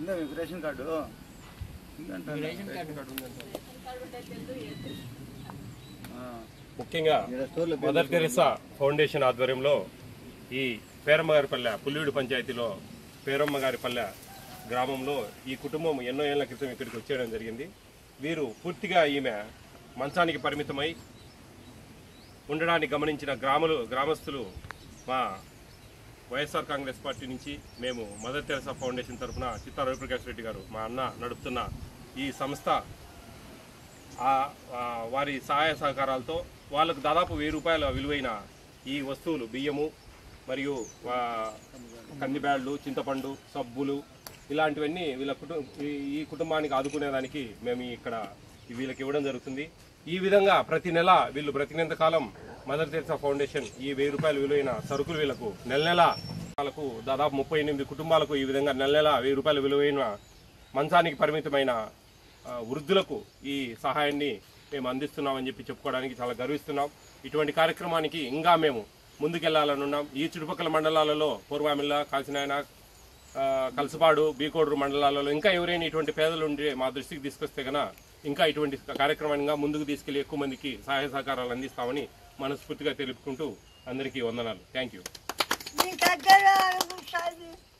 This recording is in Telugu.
ఉందా మీకు రేషన్ కార్డు ఉందంట రేషన్ కార్డు ఆ. ముఖ్యంగా ఈడ స్టోర్లో మదర్ తెరిసా ఫౌండేషన్ ఆధ్వర్యంలో ఈ పేరమ్మగారిపల్లె పుల్లివిడి పంచాయతీలో పేరమ్మగారిపల్లె గ్రామంలో ఈ కుటుంబం ఎన్నో ఏళ్ల క్రితం ఇక్కడికి వచ్చేయడం జరిగింది వీరు పూర్తిగా ఈమె మంచానికి పరిమితమై ఉండడాన్ని గమనించిన గ్రాములు గ్రామస్తులు మా వైఎస్ఆర్ కాంగ్రెస్ పార్టీ నుంచి మేము మదర్ తెరసా ఫౌండేషన్ తరఫున చిత్తా రవిప్రకాష్ రెడ్డి గారు మా అన్న నడుపుతున్న ఈ సంస్థ ఆ- ఆ వారి సహాయ సహకారాలతో వాళ్ళకు దాదాపు వెయ్యి రూపాయల విలువైన ఈ వస్తువులు బియ్యము మరియు ఆ, కందిబ్యాళ్ళు చింతపండు సబ్బులు ఇలాంటివన్నీ వీళ్ళ కుటుంబ ఈ కుటుంబానికి ఆదుకునేదానికి మేము ఇక్కడ వీళ్ళకి ఇవ్వడం జరుగుతుంది ఈ విధంగా ప్రతి నెల వీళ్ళు బ్రతికినంత కాలం మదర్ తెరిసా ఫౌండేషన్ ఈ వెయ్యి రూపాయల విలువైన సరుకులు వీళ్ళకు నెల నెల వాళ్ళకు దాదాపు ముప్పై ఎనిమిది కుటుంబాలకు ఈ విధంగా నెల నెల వెయ్యి రూపాయల విలువైన మంచానికి పరిమితమైన ఆ, వృద్ధులకు ఈ సహాయాన్ని మేము అందిస్తున్నామని చెప్పి చెప్పుకోవడానికి చాలా గర్విస్తున్నాం ఇటువంటి కార్యక్రమానికి ఇంకా మేము ముందుకెళ్లాలని ఉన్నాం ఈ చుట్టుపక్కల మండలాలలో పూర్వామిల్ల కాసినాయన ఆ, కలసపాడు బీకోడూరు మండలాలలో ఇంకా ఎవరైనా ఇటువంటి పేదలు ఉండే మా దృష్టికి తీసుకొస్తే గన ఇంకా ఇటువంటి కార్యక్రమాన్ని ఇంకా ముందుకు తీసుకెళ్లి ఎక్కువ మందికి సహాయ సహకారాలు అందిస్తామని మనస్ఫూర్తిగా తెలుపుకుంటూ అందరికీ వందనాలు థ్యాంక్ యూ మీ దగ్గర అడుగు సాయి